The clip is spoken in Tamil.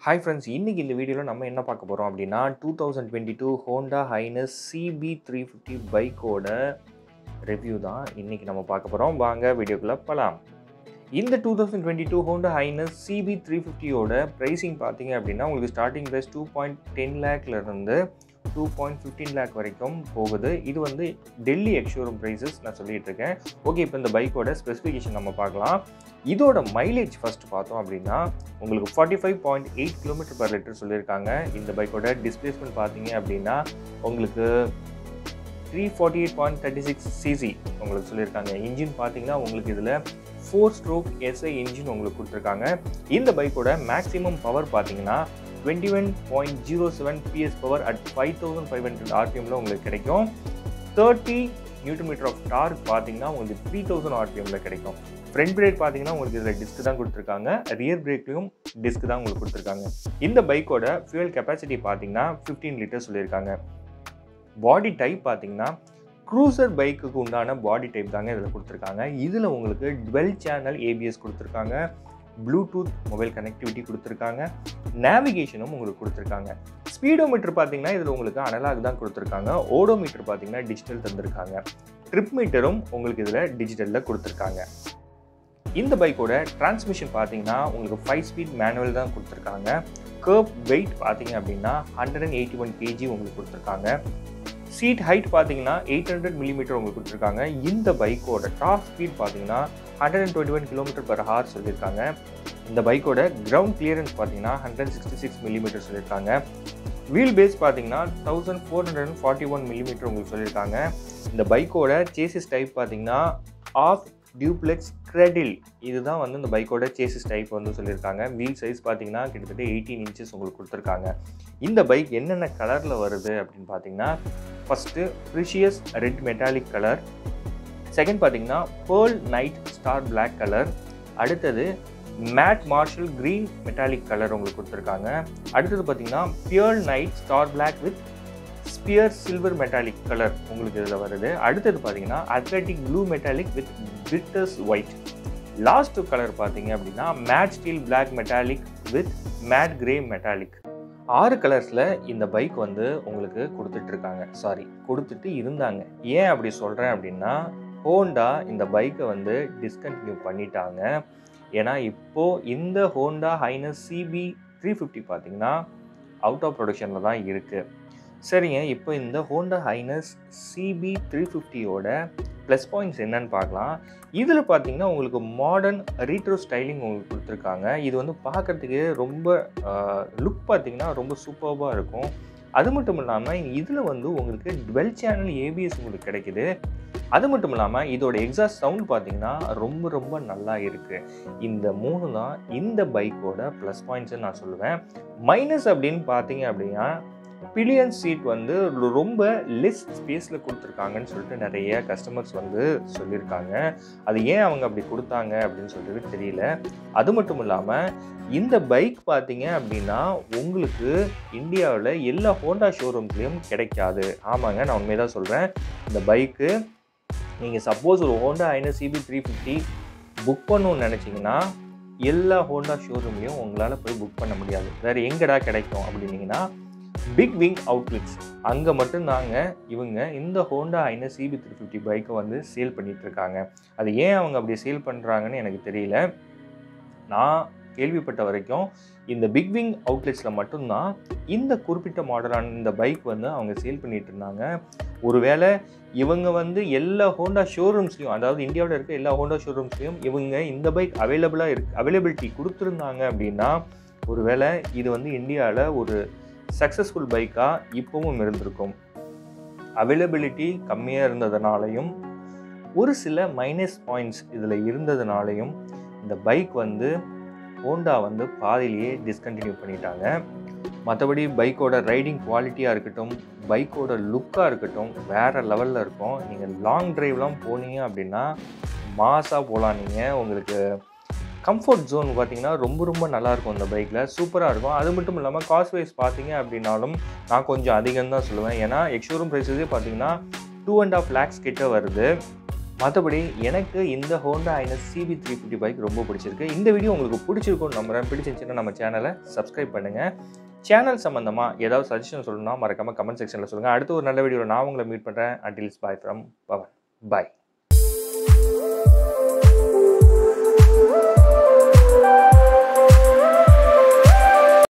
ஹாய் ஃப்ரெண்ட்ஸ் இன்றைக்கி இந்த வீடியோவில் நம்ம என்ன பார்க்க போகிறோம் அப்படின்னா two thousand twenty two Honda H'ness CB three fifty பைக்கோட ரிவ்யூ தான் இன்றைக்கி நம்ம பார்க்க போகிறோம் வாங்க வீடியோக்குள்ளே போகலாம் இந்த two thousand twenty two Honda H'ness CB three ஃபிஃப்டியோட ப்ரைஸிங் பார்த்தீங்க அப்படின்னா உங்களுக்கு starting price two point ten லேக்லேருந்து டூ பாயிண்ட் ஃபிஃப்டீன் லேக் வரைக்கும் போகுது இது வந்து டெல்லி எக்ஷோரூம் ப்ரைஸஸ் நான் சொல்லிட்டு இருக்கேன் ஓகே இப்போ இந்த பைக்கோட ஸ்பெசிஃபிகேஷன் நம்ம பார்க்கலாம் இதோட மைலேஜ் ஃபர்ஸ்ட் பார்த்தோம் அப்படின்னா உங்களுக்கு forty five point eight kilometer per litre சொல்லியிருக்காங்க இந்த பைக்கோட டிஸ்பிளேஸ்மெண்ட் பார்த்தீங்க அப்படின்னா உங்களுக்கு three forty eight point thirty six CC உங்களுக்கு சொல்லியிருக்காங்க இன்ஜின் பார்த்தீங்கன்னா உங்களுக்கு இதில் ஃபோர் ஸ்ட்ரோக் எஸ்ஐ இன்ஜின் உங்களுக்கு கொடுத்துருக்காங்க இந்த பைக்கோட மேக்ஸிமம் பவர் பார்த்தீங்கன்னா twenty one point zero seven PS power at five thousand five hundred ஆர்பிஎம்ல உங்களுக்கு கிடைக்கும் thirty newton metre of torque பார்த்தீங்கன்னா உங்களுக்கு த்ரீ தௌசண்ட் ஆர்பிஎம்ல கிடைக்கும் ஃப்ரண்ட் பிரேக் பார்த்தீங்கன்னா உங்களுக்கு இதில் டிஸ்க் தான் கொடுத்துருக்காங்க ரியர் பிரேக்லையும் டிஸ்க் தான் உங்களுக்கு கொடுத்துருக்காங்க இந்த பைக்கோட ஃபியூல் கெப்பாசிட்டி பார்த்தீங்கன்னா ஃபிஃப்டீன் லிட்டர் சொல்லியிருக்காங்க பாடி டைப் பார்த்தீங்கன்னா க்ரூசர் பைக்குக்கு உண்டான பாடி டைப் தாங்க இதில் கொடுத்துருக்காங்க இதில் உங்களுக்கு டுவெல் சேனல் ஏபிஎஸ் கொடுத்துருக்காங்க ப்ளூடூத் மொபைல் கனெக்டிவிட்டி கொடுத்துருக்காங்க நேவிகேஷனும் உங்களுக்கு கொடுத்துருக்காங்க ஸ்பீடோமீட்டர் பார்த்தீங்கன்னா இதில் உங்களுக்கு அனலாக் தான் கொடுத்துருக்காங்க ஓடோமீட்டர் பார்த்தீங்கன்னா டிஜிட்டல் தந்திருக்காங்க ட்ரிப் மீட்டரும் உங்களுக்கு இதில் டிஜிட்டலில் கொடுத்துருக்காங்க இந்த பைக்கோட டிரான்ஸ்மிஷன் பார்த்தீங்கன்னா உங்களுக்கு ஃபைவ் ஸ்பீட் மேனுவல் தான் கொடுத்துருக்காங்க கர்ப் வெயிட் பார்த்தீங்க அப்படின்னா hundred and eighty one KG உங்களுக்கு கொடுத்துருக்காங்க சீட் ஹைட் பார்த்தீங்கன்னா எயிட் ஹண்ட்ரட் மில்லிமீட்டர் உங்களுக்கு கொடுத்துருக்காங்க இந்த பைக்கோட டாப் ஸ்பீட் பார்த்தீங்கன்னா hundred and twenty one kilometer per hour சொல்லியிருக்காங்க இந்த பைக்கோட கிரவுண்ட் கிளியரன்ஸ் பார்த்தீங்கன்னா ஹண்ட்ரட் சிக்ஸ்டி சிக்ஸ் மில்லிமீட்டர் சொல்லியிருக்காங்க வீல் பேஸ் பார்த்தீங்கன்னா thousand four hundred and forty one millimetre உங்களுக்கு சொல்லியிருக்காங்க இந்த பைக்கோட சேசிஸ் டைப் பார்த்தீங்கன்னா ஆஃப் டியூப்ளெக்ஸ் கிரெடில் இதுதான் வந்து இந்த பைக்கோட சேசிஸ் டைப் வந்து சொல்லியிருக்காங்க வீல் சைஸ் பார்த்தீங்கன்னா கிட்டத்தட்ட எயிட்டீன் இன்ச்சஸ் உங்களுக்கு கொடுத்துருக்காங்க இந்த பைக் என்னென்ன கலரில் வருது அப்படின்னு பார்த்தீங்கன்னா first precious red metallic colour second பார்த்தீங்கன்னா pearl night star black colour அடுத்தது matte marshal green metallic colour உங்களுக்கு கொடுத்துருக்காங்க அடுத்தது பார்த்தீங்கன்னா pearl night star black with spear silver metallic colour உங்களுக்கு இதில் வருது அடுத்தது பார்த்தீங்கன்னா athletic blue metallic with virtuous white last colour பார்த்தீங்க அப்படின்னா matte steel black metallic with matte grey metallic ஆறு கலர்ஸில் இந்த பைக் வந்து உங்களுக்கு கொடுத்துட்டு இருக்காங்க சாரி கொடுத்துட்டு இருந்தாங்க ஏன் அப்படி சொல்கிறேன் அப்படின்னா ஹோண்டா இந்த பைக்கை வந்து டிஸ்கண்டினியூ பண்ணிட்டாங்க ஏன்னா இப்போது இந்த Honda H'ness CB three fifty பார்த்தீங்கன்னா அவுட் ஆஃப் ப்ரொடக்ஷனில் தான் இருக்குது சரிங்க இப்போ இந்த ஹோண்டா ஹைனஸ் சிபி த்ரீ ஃபிஃப்டியோட ப்ளஸ் பாயிண்ட்ஸ் என்னன்னு பார்க்கலாம் இதில் பார்த்தீங்கன்னா உங்களுக்கு மாடர்ன் ரீட்ரோ ஸ்டைலிங் உங்களுக்கு கொடுத்துருக்காங்க இது வந்து பார்க்குறதுக்கு ரொம்ப லுக் பார்த்தீங்கன்னா ரொம்ப சூப்பர்பாக இருக்கும் அது மட்டும் இல்லாமல் இதில் வந்து உங்களுக்கு டுவெல் சேனல் ஏபிஎஸ் உங்களுக்கு கிடைக்குது அது மட்டும் இல்லாமல் இதோட எக்ஸாஸ்ட் சவுண்ட் பார்த்தீங்கன்னா ரொம்ப ரொம்ப நல்லா இருக்குது இந்த மூணு தான் இந்த பைக்கோட ப்ளஸ் பாயிண்ட்ஸ்ன்னு நான் சொல்லுவேன் மைனஸ் அப்படின்னு பார்த்தீங்க அப்படின்னா பிலியன் சீட் வந்து ரொம்ப லெஸ் ஸ்பேஸில் கொடுத்துருக்காங்கன்னு சொல்லிட்டு நிறைய கஸ்டமர்ஸ் வந்து சொல்லியிருக்காங்க அது ஏன் அவங்க அப்படி கொடுத்தாங்க அப்படின்னு சொல்லிட்டு தெரியல அது மட்டும் இல்லாமல் இந்த பைக் பார்த்தீங்க அப்படின்னா உங்களுக்கு இந்தியாவில் எல்லா ஹோண்டா ஷோரூம்ஸ்லேயும் கிடைக்காது ஆமாங்க நான் உண்மையை தான் சொல்கிறேன் இந்த பைக்கு நீங்கள் சப்போஸ் ஒரு ஹோண்டா ஐநூறு சிபி த்ரீ ஃபிஃப்டி புக் பண்ணணும்னு நினச்சிங்கன்னா எல்லா ஹோண்டா ஷோரூம்லேயும் உங்களால் போய் புக் பண்ண முடியாது வேறு எங்கடா கிடைக்கும் அப்படின்னீங்கன்னா பிக் விங் அவுட்லெட்ஸ் அங்கே மட்டும்தாங்க இவங்க இந்த ஹோண்டா ஐநூறு சிபி த்ரீ ஃபிஃப்டி பைக்கை வந்து சேல் பண்ணிகிட்டு இருக்காங்க அது ஏன் அவங்க அப்படி சேல் பண்ணுறாங்கன்னு எனக்கு தெரியல நான் கேள்விப்பட்ட வரைக்கும் இந்த பிக் விங் அவுட்லெட்ஸில் மட்டும்தான் இந்த குறிப்பிட்ட மாடலான இந்த பைக் வந்து அவங்க சேல் பண்ணிட்டு இருந்தாங்க ஒருவேளை இவங்க வந்து எல்லா ஹோண்டா ஷோரூம்ஸ்லையும் அதாவது இந்தியாவில் இருக்க எல்லா ஹோண்டா ஷோரூம்ஸ்லையும் இவங்க இந்த பைக் அவைலபிளாக இருக்கு அவைலபிலிட்டி கொடுத்துருந்தாங்க அப்படின்னா ஒருவேளை இது வந்து இந்தியாவில் ஒரு சக்ஸஸ்ஃபுல் பைக்காக இப்போவும் இருந்திருக்கும் அவைலபிலிட்டி கம்மியாக இருந்ததுனாலையும் ஒரு சில மைனஸ் பாயிண்ட்ஸ் இதில் இருந்ததுனாலையும் இந்த பைக் வந்து ஹோண்டா வந்து பாதியிலேயே டிஸ்கண்டினியூ பண்ணிட்டாங்க மற்றபடி பைக்கோட ரைடிங் குவாலிட்டியாக இருக்கட்டும் பைக்கோட லுக்காக இருக்கட்டும் வேறு லெவலில் இருக்கும் நீங்கள் லாங் ட்ரைவ்லாம் போனீங்க அப்படின்னா மாசாக போகலாம் நீங்கள் உங்களுக்கு கம்ஃபர்ட் ஜோன் பார்த்தீங்கன்னா ரொம்ப ரொம்ப நல்லாயிருக்கும் இந்த பைக்கில் சூப்பராக இருக்கும் அது மட்டும் இல்லாமல் காஸ்ட் வைஸ் பார்த்தீங்க அப்படின்னாலும் நான் கொஞ்சம் அதிகம் தான் சொல்லுவேன் ஏன்னா எக்ஷோரூம் ப்ரைஸஸே பார்த்தீங்கன்னா டூ அண்ட் ஆஃப் லேக்ஸ் கிட்ட வருது மற்றபடி எனக்கு இந்த Honda H'ness CB three fifty bike ரொம்ப பிடிச்சிருக்கு இந்த வீடியோ உங்களுக்கு பிடிச்சிருக்கும்னு நம்புறேன் பிடிச்சிருந்துச்சுன்னா நம்ம சேனலை சப்ஸ்கிரைப் பண்ணுங்கள் சேனல் சம்மந்தமாக ஏதாவது சஜஷன் சொல்லணும்னா மறக்காமல் கமெண்ட் செக்ஷனில் சொல்லுங்கள் அடுத்த ஒரு நல்ல வீடியோவில் நான் உங்களை மீட் பண்ணுறேன் அண்டில்ஸ் பாய் ஃப்ரம் பவன் பாய்